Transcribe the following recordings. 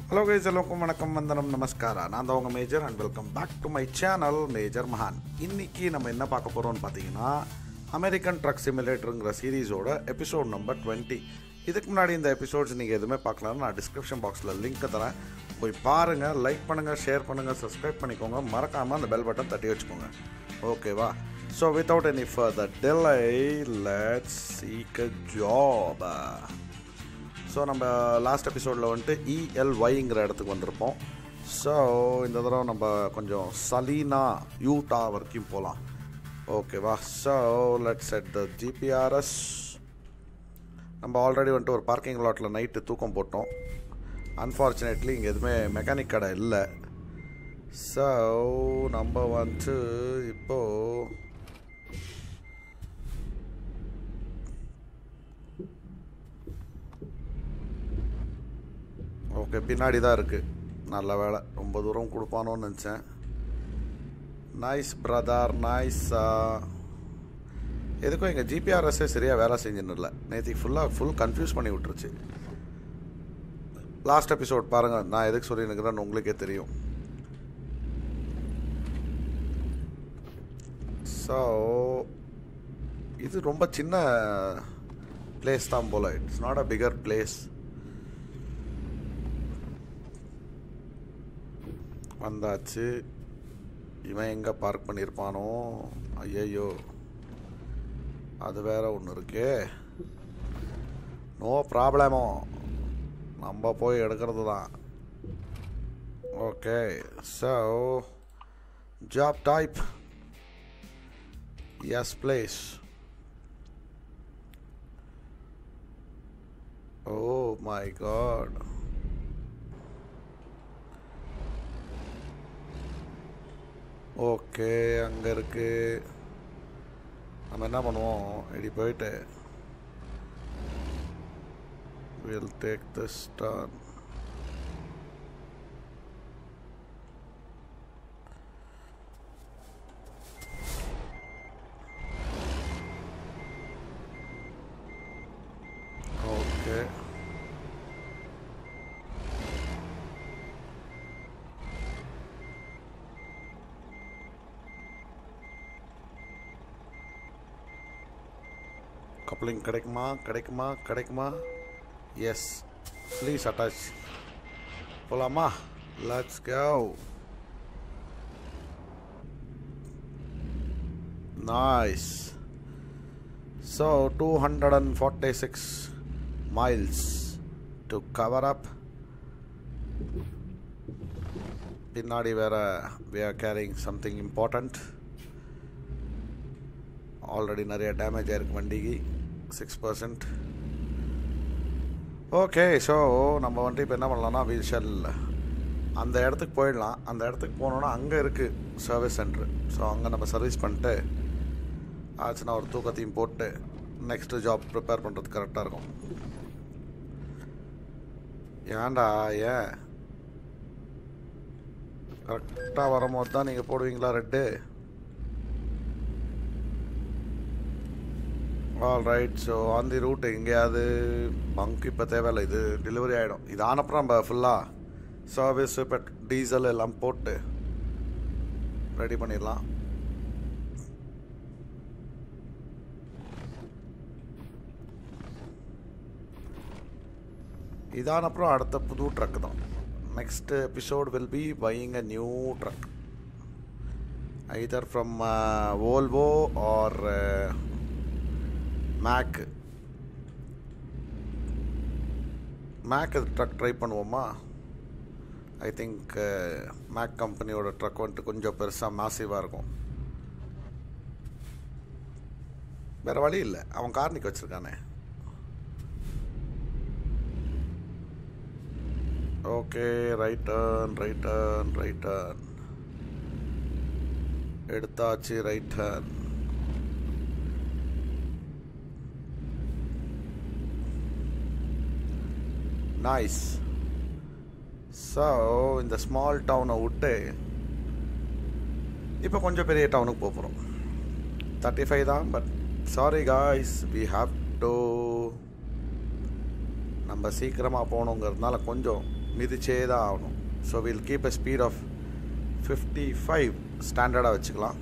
Hello guys எல்லோருக்கும் வணக்கம் வந்தனம் நமஸ்காரா நான் தான் உங்கள் major and welcome back to my channel major மகான் இன்னைக்கு நம்ம என்ன பார்க்க போகிறோம்னு பார்த்தீங்கன்னா அமெரிக்கன் ட்ரக் சிமுலேட்டருங்கிற சீரீஸோட எபிசோட் நம்பர் டுவெண்ட்டி இதுக்கு முன்னாடி இந்த எபிசோட்ஸ் நீங்கள் எதுவுமே பார்க்கலன்னா நான் டிஸ்கிரிப்ஷன் பாக்ஸில் லிங்க்கை தரேன் போய் பாருங்கள் லைக் பண்ணுங்கள் ஷேர் பண்ணுங்கள் சப்ஸ்கிரைப் பண்ணிக்கோங்க மறக்காமல் அந்த பெல் பட்டன் தட்டி வச்சுக்கோங்க ஓகேவா so without any further delay let's seek a job so நம்ம லாஸ்ட் எபிசோடில் வந்துட்டு இஎல்ஒய்ங்கிற இடத்துக்கு வந்திருப்போம் ஸோ இந்த தடவை நம்ம கொஞ்சம் சலீனா யூட்டா வரைக்கும் போகலாம் ஓகேவா so let's set the GPRS நம்ம ஆல்ரெடி வந்துட்டு ஒரு பார்க்கிங் லாட்டில் நைட்டு தூக்கம் போட்டோம் அன்ஃபார்ச்சுனேட்லி இங்கே எதுவுமே மெக்கானிக் கடை இல்லை ஸோ நம்ம வந்துட்டு இப்போது ஓகே பின்னாடி தான் இருக்குது நல்ல வேலை ரொம்ப தூரம் கொடுப்பானோன்னு நினச்சேன் நைஸ் பிரதர் நைஸா எதுக்கும் எங்கள் ஜிபிஆர்எஸ்ஸே சரியாக வேலை செஞ்சுன்னு இல்லை நேற்றுக்கு ஃபுல்லாக ஃபுல் கன்ஃபியூஸ் பண்ணி விட்டுருச்சு லாஸ்ட் எபிசோட் பாருங்கள் நான் எதுக்கு சொல்லியிருக்கிறேன்னு உங்களுக்கே தெரியும் ஸோ இது ரொம்ப சின்ன பிளேஸ் தான் போல் it's not a bigger place வந்தாச்சு இவன் எங்கே பார்க் பண்ணியிருப்பானோ ஐயையோ அது வேற ஒன்று இருக்கே நோ ப்ராப்ளமோ நம்ம போய் எடுக்கிறது தான் okay so job type is place oh my god okay அங்கே இருக்கு நம்ம என்ன பண்ணுவோம் இப்படி போயிட்டு we'll take this turn okay coupling கிடைக்குமா கிடைக்குமா கிடைக்குமா எஸ் ப்ளீஸ் அட்டாச் போலாமா let's go nice so two hundred and forty six miles to cover up பின்னாடி வேற we are carrying something important already நிறைய டேமேஜ் ஆயிருக்கு வண்டிக்கு சிக்ஸ் பர்சன்ட் ஓகே ஸோ நம்ம வந்துட்டு இப்போ என்ன பண்ணலாம்னா விஷல் அந்த இடத்துக்கு போயிடலாம் அந்த இடத்துக்கு போனோன்னா அங்கே இருக்குது சர்வீஸ் சென்ட்ரு ஸோ அங்கே நம்ம சர்வீஸ் பண்ணிட்டு ஆச்சுன்னா ஒரு தூக்கத்தையும் போட்டு நெக்ஸ்ட்டு ஜாப் ப்ரிப்பேர் பண்ணுறது கரெக்டாக இருக்கும் ஏன்டா ஏன் கரெக்டாக வரும்போது தான் நீங்கள் போடுவீங்களா red all right so on the route எங்கேயாவது பங்க் இப்போ தேவையில்லை இது டெலிவரி ஆகிடும் இது ஆனப்புறம் நம்ம ஃபுல்லாக சர்வீஸ் இப்போ டீசல் எல்லாம் போட்டு ரெடி பண்ணிடலாம் இதான அப்புறம் அடுத்த புது ட்ரக் தான் next episode will be buying a new truck either from Volvo or Mack Mack truck try பண்ணுவோமா ஐ திங்க் மேக் கம்பெனியோட ட்ரக் வந்துட்டு கொஞ்சம் பெருசாக மாசிவாக இருக்கும் வேறு வழி இல்லை அவன் கார்னிக் வச்சுருக்கானே okay right turn right turn right turn எடுத்தாச்சு ரைட் டர்ன் நைஸ் ஸோ இந்த ஸ்மால் டவுனை விட்டு இப்போ கொஞ்சம் பெரிய டவுனுக்கு போக போகிறோம் தேர்ட்டி ஃபைவ் தான் but sorry guys we have to நம்ம சீக்கிரமாக போகணுங்கிறதுனால கொஞ்சம் மிதிச்சே தான் ஆகணும் so we'll keep a speed of fifty five ஸ்டாண்டர்டாக வச்சுக்கலாம்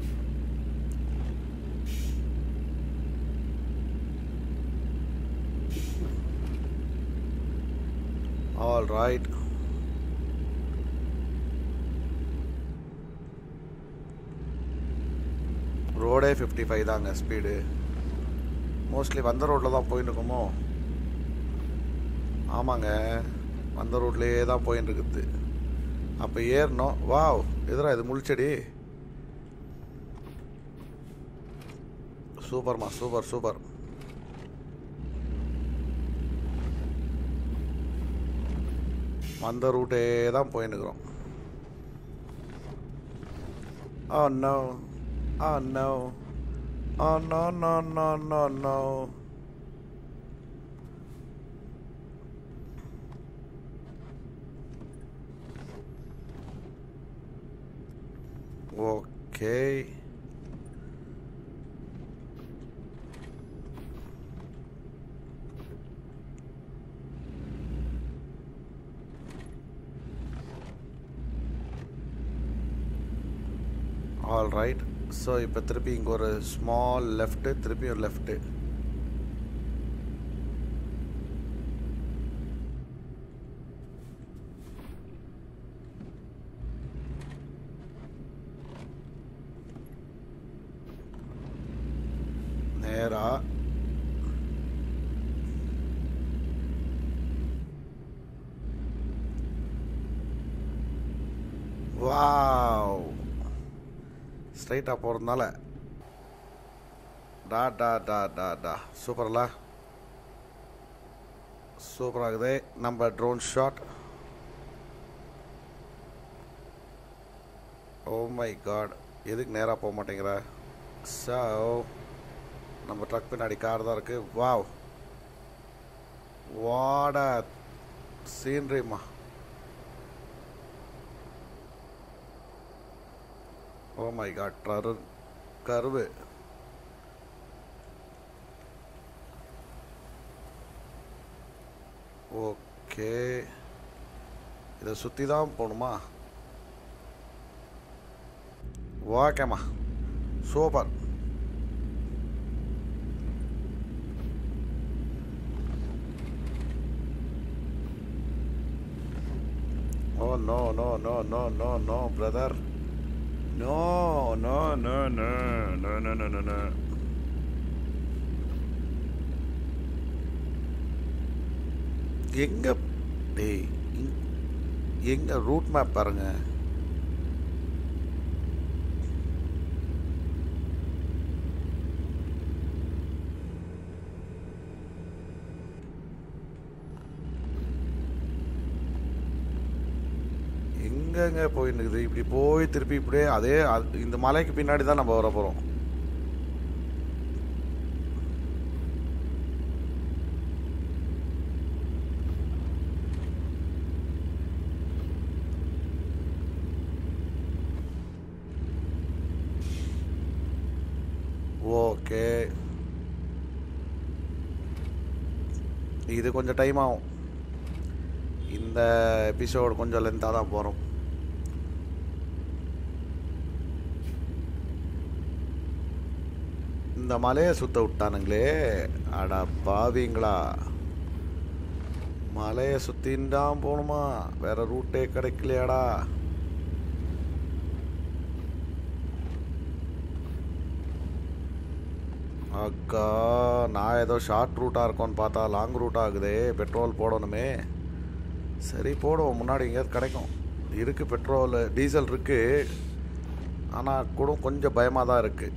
ஆல் ரைட் ரோடே ஃபிஃப்டி ஃபைவ் தாங்க ஸ்பீடு மோஸ்ட்லி வந்த ரோட்டில் தான் போயின்னு இருக்கோமோ ஆமாங்க வந்த ரோட்லேயே தான் போயின்னு இருக்குது அப்போ ஏறணும் வாவ் எதிரா இது முள்செடி சூப்பர்மா சூப்பர் சூப்பர் வந்த ரூட்டே தான் போயின்னு இருக்கிறோம் Oh no. Oh no. Oh no no no no no. Okay. All right so இப்போ திருப்பி இங்கே ஒரு ஸ்மால் லெஃப்ட்டு திருப்பி ஒரு லெஃப்ட்டு நேரா வாவ் ஸ்ட்ரைட்டாக போகிறதுனால டா டா டா டா டா சூப்பர்ல சூப்பராகுது நம்ம drone shot oh my god எதுக்கு நேராக போக மாட்டேங்கிற ஸோ நம்ம ட்ரக் பின்னாடி கார் தான் இருக்குது வாவ் வாட சீன்ரிம்மா ஓ மை காட் ட்ரரு கருவு ஓகே இதை சுற்றி தான் போகணுமா ஓகேம்மா super oh no no no no no no brother no no no no no no no no no எங்க டேய் இங்- எங்க ரூட் மேப் பாருங்க எங்கங்க போயின்னு இருக்குது இப்படி போய் திருப்பி இப்படியே அதே அது- இந்த மலைக்கு பின்னாடி தான் நம்ம வர போகிறோம் ஓகே இது கொஞ்சம் டைம் ஆகும் இந்த எபிசோடு கொஞ்சம் லென்த்தாக தான் போகிறோம் இந்த மலையை சுத்த விட்டானுங்களே அட பாவிங்களா மலையை சுத்தின்னு தான் போகணுமா வேற ரூட்டே கிடைக்கலையாடா அக்கா நான் ஏதோ ஷார்ட் ரூட்டாக இருக்கோன்னு பார்த்தா லாங் ரூட் ஆகுதே பெட்ரோல் போடணுமே சரி போடுவோம் முன்னாடி எங்கேயாவது கிடைக்கும் இருக்குது பெட்ரோல் டீசல் இருக்குது ஆனால் கூட கொஞ்சம் பயமாக தான் இருக்குது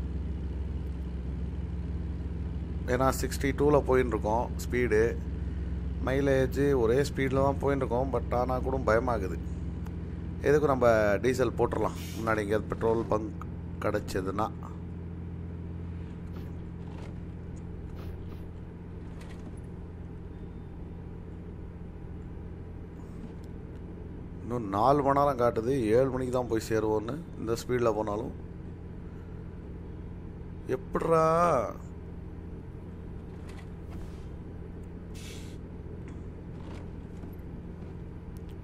ஏன்னா சிக்ஸ்டி டூவில் போயின்னு இருக்கோம் ஸ்பீடு மைலேஜ் ஒரே ஸ்பீடில் தான் போயின்னு இருக்கோம் பட் ஆனால் கூட பயமாகுது எதுக்கும் நம்ம டீசல் போட்டுடலாம் முன்னாடி எங்கேயாவது பெட்ரோல் பங்க் கிடச்சதுன்னா இன்னும் நாலு மணி நேரம் காட்டுது ஏழு மணிக்கு தான் போய் சேருவோன்னு இந்த ஸ்பீடில் போனாலும் எப்படிரா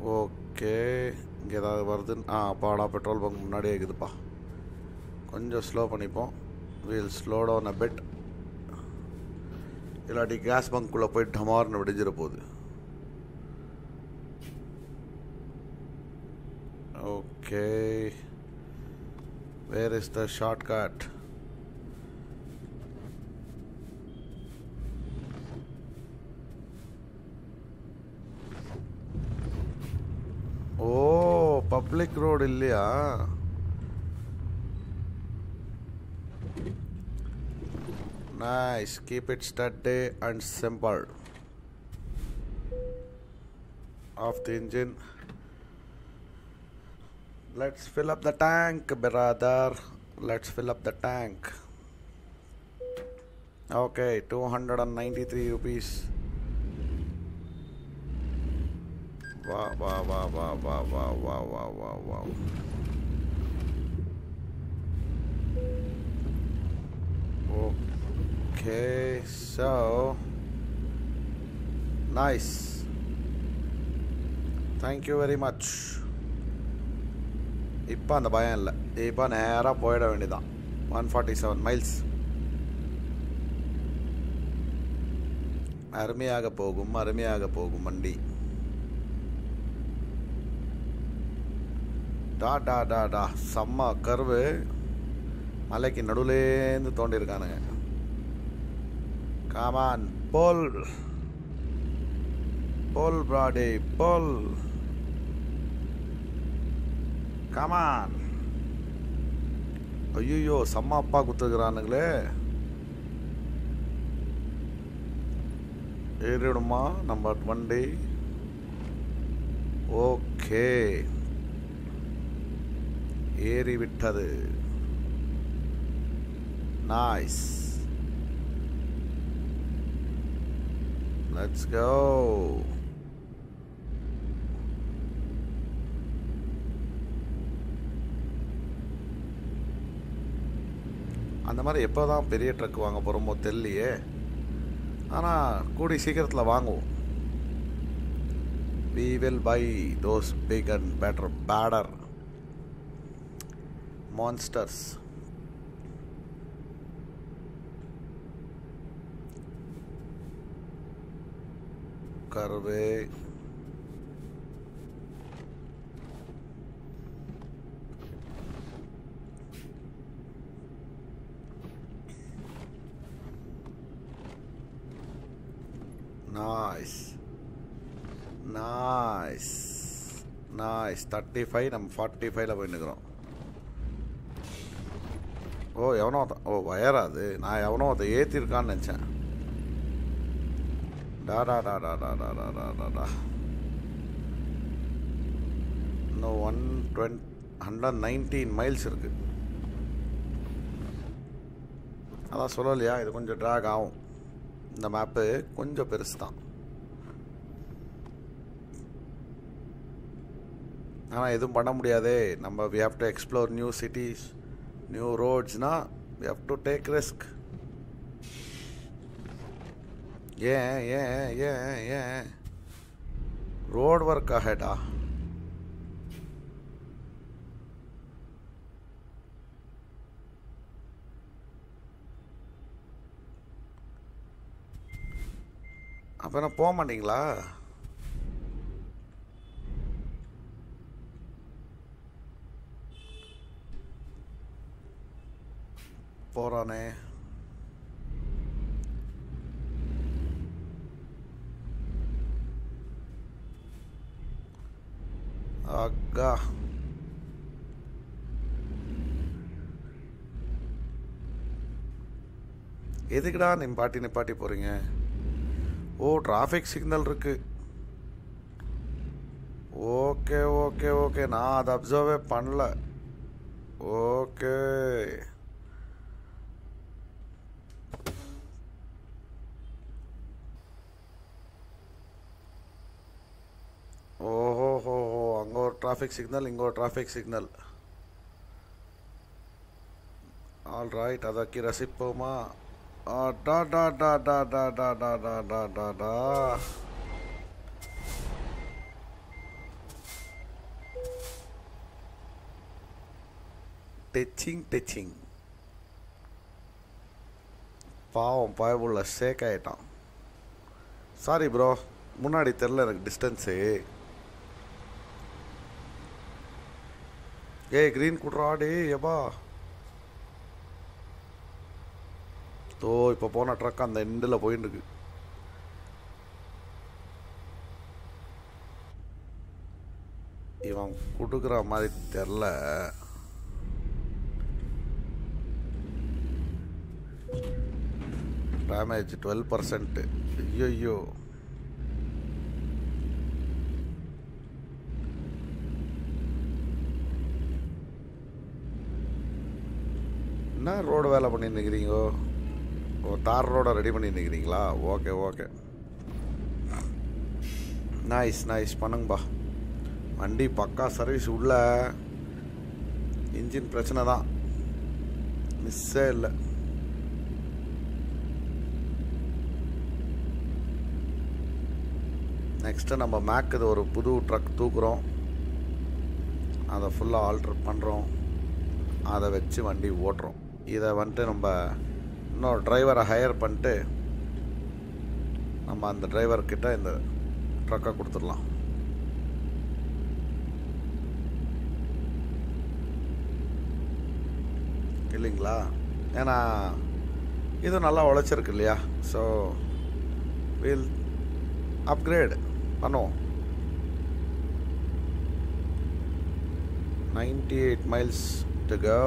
ஓகே இங்கே ஏதாவது வருதுன்னு ஆ அப்பாடா பெட்ரோல் பங்க் முன்னாடியே இருக்குதுப்பா கொஞ்சம் ஸ்லோ பண்ணிப்போம் wheel slow down a bet இல்லாட்டி கேஸ் பங்க்குள்ளே போய் டமார்னு விடிஞ்சிட போகுது okay where is the shortcut oh public road இல்லையா Nice. Keep it steady and simple. Off the engine. Let's fill up the tank, brother. Let's fill up the tank. Okay, 293 rupees. Wow, wow, wow, wow, wow, wow, wow, wow, wow, wow. Okay, so nice. Thank you very much. இப்போ அந்த பயம் இல்லை இப்போ நேராக போயிட வேண்டியதான் one forty seven miles அருமையாக போகும் அருமையாக போகும் வண்டி டா டா டா டா செம்ம கருவு மலைக்கு நடுவுலேருந்து தோண்டியிருக்கானுங்க காமான் போல் போல் பிராடி போல் காமான் ஐயோ செம்ம அப்பா குத்துக்கிறானுங்களே ஏறிடுமா நம்ம வண்டி ஓகே ஏறி விட்டது Nice. Let's go. அந்த மாதிரி எப்போ தான் பெரிய ட்ரக் வாங்க போகிறோமோ தெரியலையே ஆனால் கூடி சீக்கிரத்தில் வாங்குவோம் we will buy those big and better badder monsters கருவே nice nice nice thirty five நம்ம ஃபார்ட்டி ஃபைவ்ல போய் நிற்கிறோம் ஓ எவனோ ஒருத்தன் ஓ வயரா அது நான் எவனோ அதை ஏற்றிருக்கான்னு நினச்சேன் டா டா டா டா டா டா டா டா டா டா இன்னும் one twenty hundred nineteen miles இருக்கு அதான் சொல்லலையா இது கொஞ்சம் ட்ராக் ஆகும் இந்த மேப்பு கொஞ்சம் பெருசு தான் ஆனால் எதுவும் பண்ண முடியாதே நம்ம we have to explore new cities new ரோட்ஸ்னா we have to take risk ஏன் ஏன் ஏன் ஏன் ரோட் ஒர்க் ஆகடா அப்போ என்ன போக மாட்டீங்களா போகிறானே அக்கா எதுக்குடா நிப்பாட்டி நிப்பாட்டி போகிறீங்க ஓ டிராஃபிக் சிக்னல் இருக்கு ஓகே ஓகே ஓகே நான் அதை அப்சர்வே பண்ணல ஓகே ஓஹோ ஹோ ஹோ அங்கே ஒரு டிராஃபிக் சிக்னல் இங்கே ஒரு டிராஃபிக் சிக்னல் ஆல் ரைட் அதற்கு ரசிப்போமா ஆ, டா டா டா டா டா டா டா டா டா டா டா டச்சிங் டச்சிங் பாவம் பயபுள்ள ஷேக் ஆகிட்டான் சாரி ப்ரோ முன்னாடி தெரில எனக்கு டிஸ்டன்ஸு ஏய் க்ரீன் குட்ரா டே எப்பா தோ இப்போ போன ட்ரக் அந்த எண்டில் போயின்னு இருக்கு இவன் கொடுக்குற மாதிரி தெரில டேமேஜ் டுவெல் பர்சன்ட் ஐயோ என்ன ரோடு வேலை பண்ணிட்டு இருக்கிறீங்கோ ஓ தார் ரோடை ரெடி பண்ணிட்டு இருக்கிறீங்களா ஓகே ஓகே நைஸ் நைஸ் பண்ணுங்கப்பா வண்டி பக்கா சர்வீஸ் உள்ள இன்ஜின் பிரச்சனை தான் மிஸ்ஸே இல்லை நெக்ஸ்ட்டு நம்ம மேக் இது ஒரு புது ட்ரக் தூக்குறோம் அதை ஃபுல்லாக ஆல்ட்ரு பண்ணுறோம் அதை வச்சு வண்டி ஓட்டுறோம் இதை வந்துட்டு நம்ம இன்னொரு டிரைவரை ஹையர் பண்ணிட்டு நம்ம அந்த டிரைவர்கிட்ட இந்த ட்ரக்கை கொடுத்துடலாம் இல்லைங்களா ஏன்னா இது நல்லா உழைச்சிருக்கு இல்லையா ஸோ வில் அப்கிரேட் பண்ணுவோம் ninety eight miles to go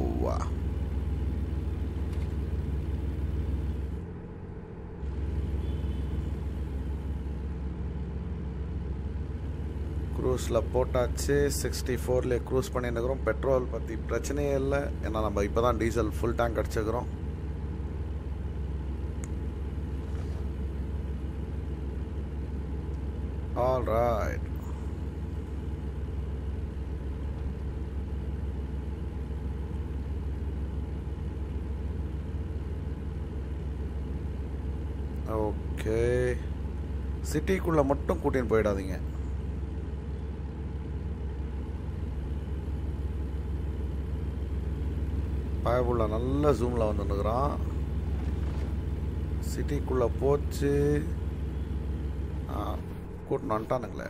க்ரூஸில் போட்டாச்சு சிக்ஸ்டி ஃபோர்லேயே க்ரூஸ் பண்ணிட்டுருக்குறோம் பெட்ரோல் பற்றி பிரச்சனையே இல்லை ஏன்னா நம்ம இப்போ தான் டீசல் ஃபுல் டேங்க் அடிச்சுக்கிறோம் ஆல் ரைட் ஓகே சிட்டிக்குள்ளே மட்டும் கூட்டின்னு போயிடாதீங்க பயபுள்ள நல்ல ஜூமில் வந்துருக்குறான் சிட்டிக்குள்ளே போச்சு கூட்டின்னு வந்துட்டானுங்களே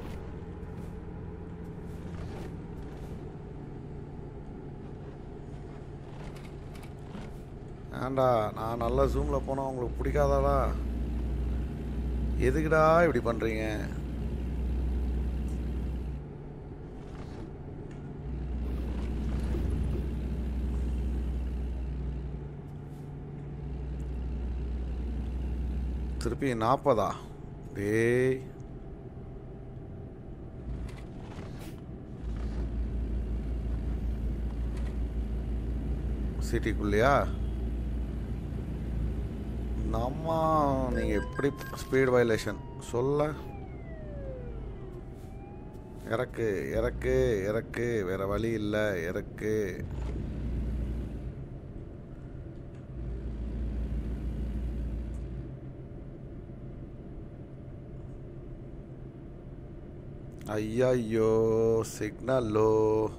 ஏன்டா நான் நல்லா ஜூமில் போனால் உங்களுக்கு பிடிக்காதாடா எதுக்குடா இப்படி பண்ணுறீங்க திருப்பி நாற்பதா டேய் சிட்டிக்குள்ளேயா நம்ம நீங்கள் எப்படி ஸ்பீட் வயலேஷன் சொல்ல இறக்கு இறக்கு இறக்கு வேற வழி இல்லை இறக்கு ஐயோ சிக்னல்லோ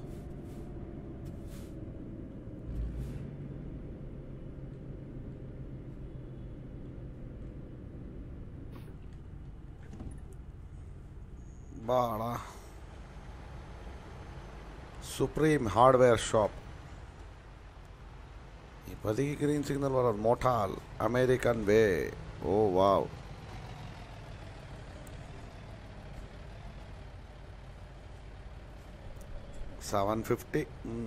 வாடா சுப்ரீம் ஹார்ட்வேர் ஷாப் இப்போதைக்கு கிரீன் சிக்னல் வராது மோட்டால் American way oh wow seven fifty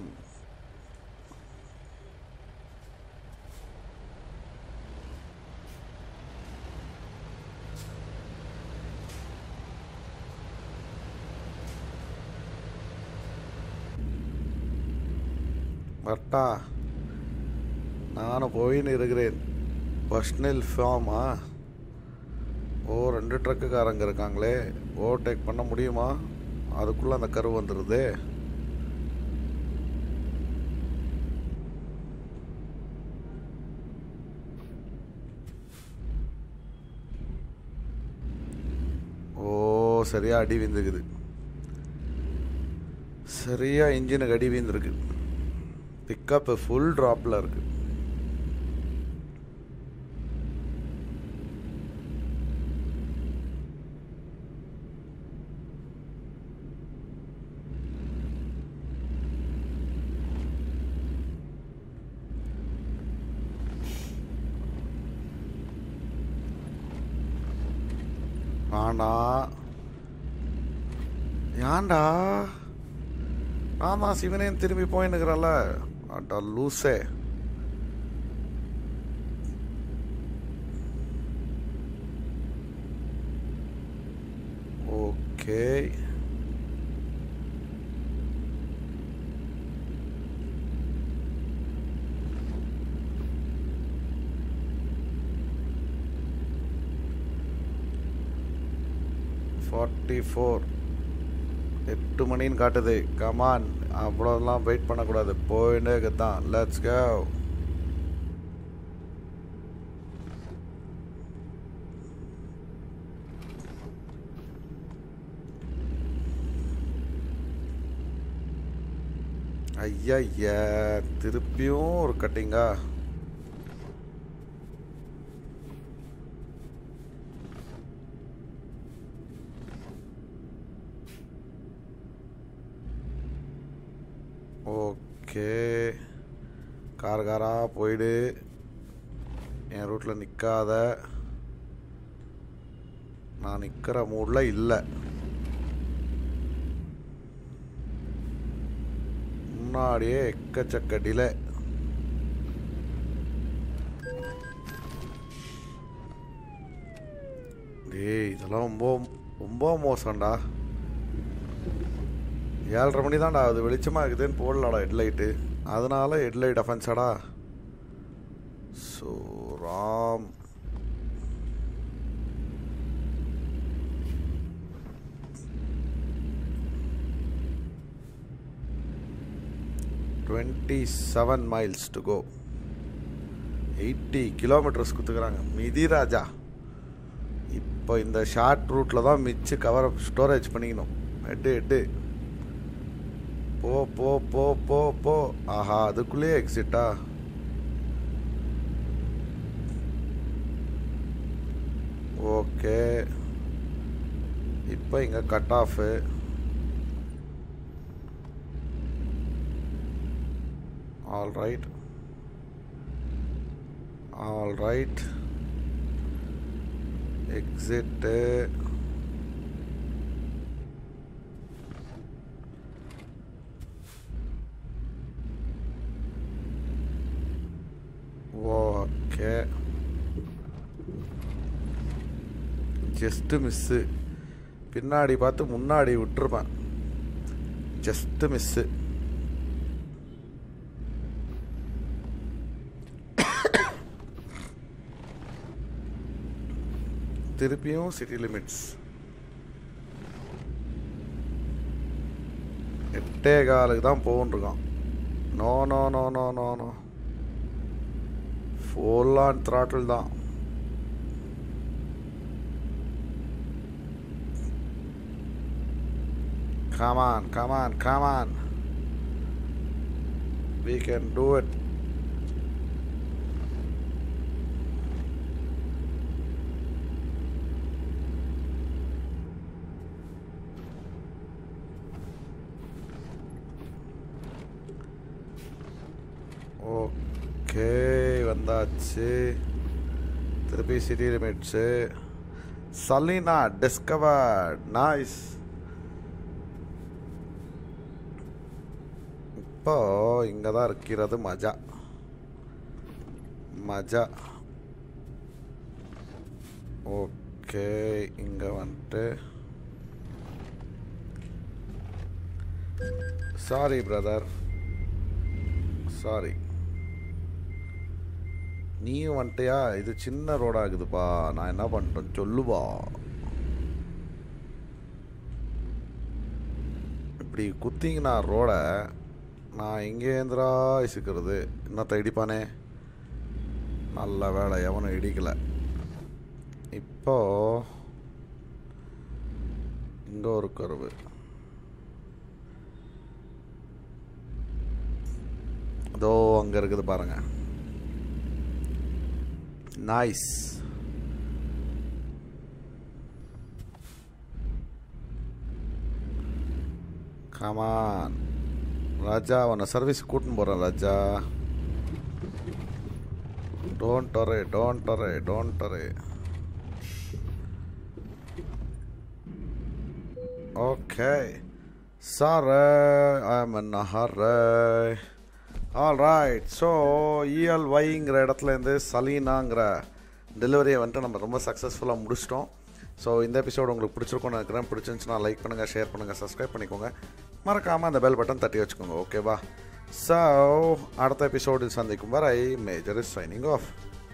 பட்டா நானும் போயின்னு இருக்கிறேன் பர்ஸ்னல் ஃபார்மா ஓ ரெண்டு ட்ரக்குக்காரங்க இருக்காங்களே ஓவர்டேக் பண்ண முடியுமா அதுக்குள்ளே அந்த கரு வந்துடுது ஓ சரியா அடி வீந்துக்குது சரியா இன்ஜினுக்கு அடி வீந்துருக்கு பிக்கப் ஃபுல் ட்ராப்பில் இருக்கு ஆனா ஏன்டா நான் தான் சிவனேன் திரும்பி போயின்னுக்கிறேன்ல அட்டா லூசே ஓகே ஃபார்ட்டி ஃபோர் எட்டு மணின்னு காட்டுது கமான் அவ்வளோலாம் வெயிட் பண்ணக்கூடாது போயிட்டே தான் லெட்ஸ் கோ ஐயா திருப்பியும் ஒரு கட்டிங்கா ஓகே கார் காரா போயிடு என் ரூட்டில் நிற்காத நான் நிற்கிற மூடில் இல்லை முன்னாடியே எக்கச்சக்க டிலே டேய் இதெல்லாம் ரொம்ப ரொம்ப மோசம்டா ஏழரை மணி தான்டா அது வெளிச்சமாக இருக்குதுன்னு போடலாடா ஹெட்லைட்டு அதனால ஹெட்லைட் அஃபென்ஸாடா ஸோ ராம் twenty seven miles to go eighty kilometres கொடுத்துக்கிறாங்க மிதி ராஜா இப்போ இந்த ஷார்ட் ரூட்டில் தான் மிச்சு கவர் ஸ்டோரேஜ் பண்ணிக்கணும் எட்டு எட்டு போ போ போ போ போ ஆஹா அதுக்குள்ளேயே எக்ஸிட்டா ஓகே இப்போ இங்கே cut off all right all right exit okay just miss பின்னாடி பார்த்து முன்னாடி விட்டுருப்பேன் ஜஸ்ட்டு மிஸ்ஸு திருப்பியும் சிட்டி லிமிட்ஸ் எட்டே காலுக்கு தான் போகணுருக்கான் no no no no no no full on throttle தான் Come on, come on, come on. We can do it. Okay வந்தாச்சு திருப்பி city limits Salina discovered nice இப்போ இங்கே தான் இருக்கிறது மஜா மஜா ஓகே இங்கே வந்துட்டு சாரி பிரதர் சாரி நீயும் வந்துட்டியா இது சின்ன ரோடாக இருக்குதுப்பா நான் என்ன பண்ணிட்டேன் சொல்லுவா இப்படி குத்திங்கன்னா ரோடை நான் எங்கேந்திரா இசுக்கிறது இன்னத்த இடிப்பானே நல்ல வேலை எவனும் இடிக்கலை இப்போ இங்கே ஒரு கருவு அதோ அங்கே இருக்குது பாருங்க நைஸ் கமான் ராஜா உன்னை சர்வீஸ் கூட்டின்னு போகிறேன் ராஜா don't worry don't worry don't worry okay சாரே I am in hurry all right so இஎல்ஒய்ங்கிற இடத்துலேருந்து சலீனாங்கிற டெலிவரியை வந்துட்டு நம்ம ரொம்ப சக்ஸஸ்ஃபுல்லாக முடிச்சிட்டோம் ஸோ இந்த எபிசோடு உங்களுக்கு பிடிச்சிருக்கும்னு நினைக்கிறேன் பிடிச்சிருந்துச்சுன்னா லைக் பண்ணுங்கள் ஷேர் பண்ணுங்கள் சப்ஸ்கிரைப் பண்ணிக்கோங்க மறக்காமல் அந்த பெல் பட்டன் தட்டி வச்சுக்கோங்க ஓகேவா ஸோ அடுத்த எபிசோடில் சந்திக்கும் வரை மேஜர் இஸ் சைனிங் ஆஃப்